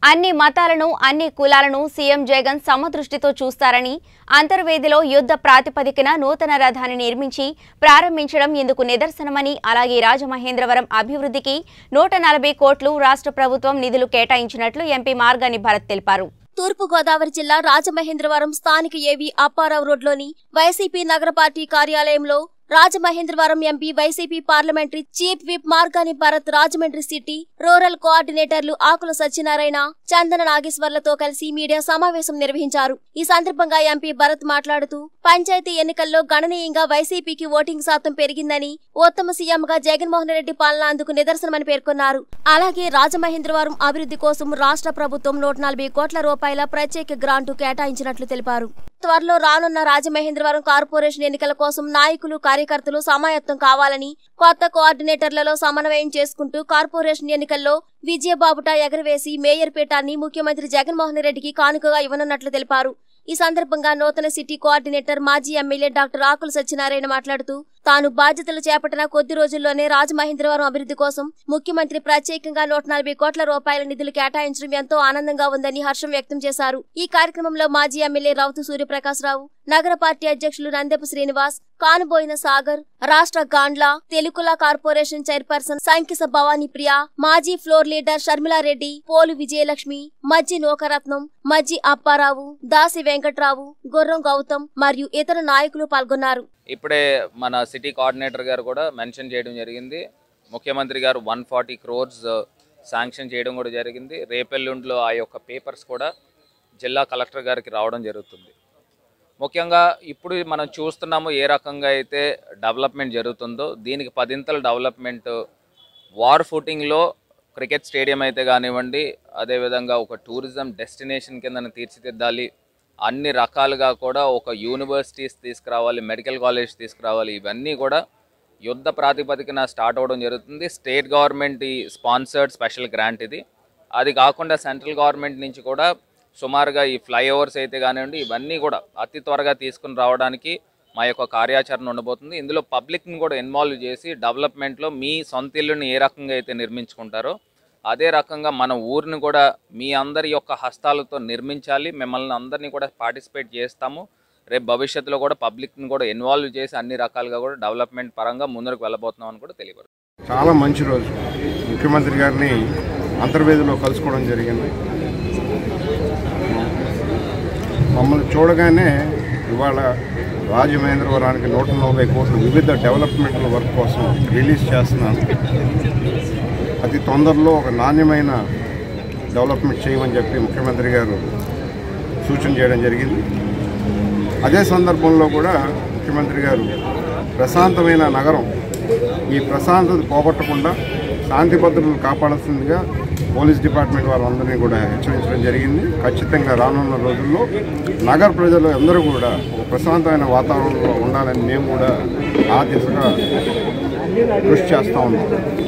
అన్ని మతాలను అన్ని కులాలను సీఎం జగన్ సమదృష్టితో చూస్తారని అంతర్వేదిలో యుద్ధ ప్రాతిపదికన నూతన రథాన్ని నిర్మించి ప్రారంభించడం ఇందుకు నిదర్శనమని అలాగే రాజమహేంద్రవరం అభివృద్ధికి నూట నలభై కోట్లు రాష్ట్ర ప్రభుత్వం నిధులు కేటాయించినట్లు ఎంపీ మార్గాని భరత్ తెలిపారు తూర్పుగోదావరి జిల్లా రాజమహేంద్రవరం స్థానిక ఏవి అప్పారావు రోడ్లోని వైసీపీ నగర పార్టీ కార్యాలయంలో Rajamahendravaram MP YCP parliamentary chief whip Margani Bharat Rajahmundry city rural కోఆర్డినేటర్లు ఆకుల సత్యనారాయణ చందన నాగేశ్వర్లతో కలిసి మీడియా సమావేశం నిర్వహించారు ఈ సందర్భంగా ఎంపీ భరత్ మాట్లాడుతూ పంచాయతీ ఎన్నికల్లో గణనీయంగా వైసీపీకి ఓటింగ్ శాతం పెరిగిందని ఉత్తమ సీఎంగా జగన్మోహన్ రెడ్డి పాలన అందుకు నిదర్శనమని పేర్కొన్నారు అలాగే రాజమహేంద్రవరం అభివృద్ధి కోసం రాష్ట్ర ప్రభుత్వం నూట నలభై కోట్ల రూపాయల ప్రత్యేక గ్రాంటు కేటాయించినట్లు తెలిపారు త్వరలో రానున్న రాజమహేంద్రవరం కార్పొరేషన్ ఎన్నికల కోసం నాయకులు కార్యకర్తలు సమాయత్తం కావాలని కొత్త కోఆర్డినేటర్లలో సమన్వయం చేసుకుంటూ కార్పొరేషన్ ఎన్నికల్లో విజయబాబుట ఎగరవేసి మేయర్ పీఠాన్ని ముఖ్యమంత్రి జగన్మోహన్ రెడ్డికి కానుకగా ఇవ్వనున్నట్లు తెలిపారు ఈ సందర్భంగా నూతన సిటీ కోఆర్డినేటర్ మాజీ ఎమ్మెల్యే డాక్టర్ ఆకుల సత్యనారాయణ మాట్లాడుతూ తాను బాధ్యతలు చేపట్టిన కొద్ది రోజుల్లోనే రాజమహేంద్రవరం అభివృద్ధి కోసం ముఖ్యమంత్రి ప్రత్యేకంగా నూట నలభై కోట్ల రూపాయల నిధులు కేటాయించడం ఎంతో ఆనందంగా ఉందని హర్షం వ్యక్తం చేశారు ఈ కార్యక్రమంలో మాజీ ఎమ్మెల్యే రౌతు సూర్యప్రకాశ్రావు నగర పార్టీ అధ్యక్షులు నందెపు శ్రీనివాస్ కానుబోయిన సాగర్ రాష్ట్ర గాండ్ల తెలుగుల కార్పొరేషన్ చైర్పర్సన్ సంకిస భవానీ ప్రియ మాజీ ఫ్లోర్ లీడర్ షర్మిలారెడ్డి పోలు విజయలక్ష్మి మజ్జి నోకరత్నం మజ్జి అప్పారావు దాసి వెంకట్రావు గుర్రం గౌతమ్ మరియు ఇతర నాయకులు పాల్గొన్నారు ఇప్పుడే మన సిటీ కోఆర్డినేటర్ గారు కూడా మెన్షన్ చేయడం జరిగింది ముఖ్యమంత్రి గారు వన్ ఫార్టీ క్రోర్స్ శాంక్షన్ చేయడం కూడా జరిగింది రేపెల్లుండిలో ఆ యొక్క పేపర్స్ కూడా జిల్లా కలెక్టర్ గారికి రావడం జరుగుతుంది ముఖ్యంగా ఇప్పుడు మనం చూస్తున్నాము ఏ రకంగా అయితే డెవలప్మెంట్ జరుగుతుందో దీనికి పదింతల డెవలప్మెంట్ వార్ ఫుటింగ్లో క్రికెట్ స్టేడియం అయితే కానివ్వండి అదేవిధంగా ఒక టూరిజం డెస్టినేషన్ కింద తీర్చిదిద్దాలి అన్ని రకాలుగా కూడా ఒక యూనివర్సిటీస్ తీసుకురావాలి మెడికల్ కాలేజ్ తీసుకురావాలి ఇవన్నీ కూడా యుద్ధ ప్రాతిపదికన స్టార్ట్ అవ్వడం జరుగుతుంది స్టేట్ గవర్నమెంట్ ఈ స్పాన్సర్డ్ స్పెషల్ గ్రాంట్ ఇది అది కాకుండా సెంట్రల్ గవర్నమెంట్ నుంచి కూడా సుమారుగా ఈ ఫ్లైఓవర్స్ అయితే కానివ్వండి ఇవన్నీ కూడా అతి త్వరగా తీసుకుని రావడానికి మా యొక్క కార్యాచరణ ఉండబోతుంది ఇందులో పబ్లిక్ని కూడా ఇన్వాల్వ్ చేసి డెవలప్మెంట్లో మీ సొంత ఇల్లుని ఏ రకంగా అయితే నిర్మించుకుంటారో అదే రకంగా మన ఊరిని కూడా మీ అందరి యొక్క హస్తాలతో నిర్మించాలి మిమ్మల్ని అందరినీ కూడా పార్టిసిపేట్ చేస్తాము రేపు భవిష్యత్తులో కూడా పబ్లిక్ని కూడా ఇన్వాల్వ్ చేసి అన్ని రకాలుగా కూడా డెవలప్మెంట్ పరంగా ముందుకు వెళ్ళబోతున్నాం అని కూడా తెలియదు చాలా మంచి రోజు ముఖ్యమంత్రి గారిని అంతర్వేదిలో కలుసుకోవడం జరిగింది మమ్మల్ని చూడగానే ఇవాళ రాజమహేంద్రవరానికి నూట నలభై కోట్లు వివిధ డెవలప్మెంట్ల వర్క్ కోసం రిలీజ్ చేస్తున్నాను అతి తొందరలో ఒక నాణ్యమైన డెవలప్మెంట్ చేయమని చెప్పి ముఖ్యమంత్రి గారు సూచన చేయడం జరిగింది అదే సందర్భంలో కూడా ముఖ్యమంత్రి గారు ప్రశాంతమైన నగరం ఈ ప్రశాంతత పోగొట్టకుండా శాంతి భద్రతలు కాపాడాల్సిందిగా పోలీస్ డిపార్ట్మెంట్ వాళ్ళందరినీ కూడా హెచ్చరించడం జరిగింది ఖచ్చితంగా రానున్న రోజుల్లో నగర ప్రజలు అందరూ కూడా ఒక ప్రశాంతమైన వాతావరణంలో ఉండాలని మేము కూడా ఆ దిశగా కృషి చేస్తూ ఉన్నాం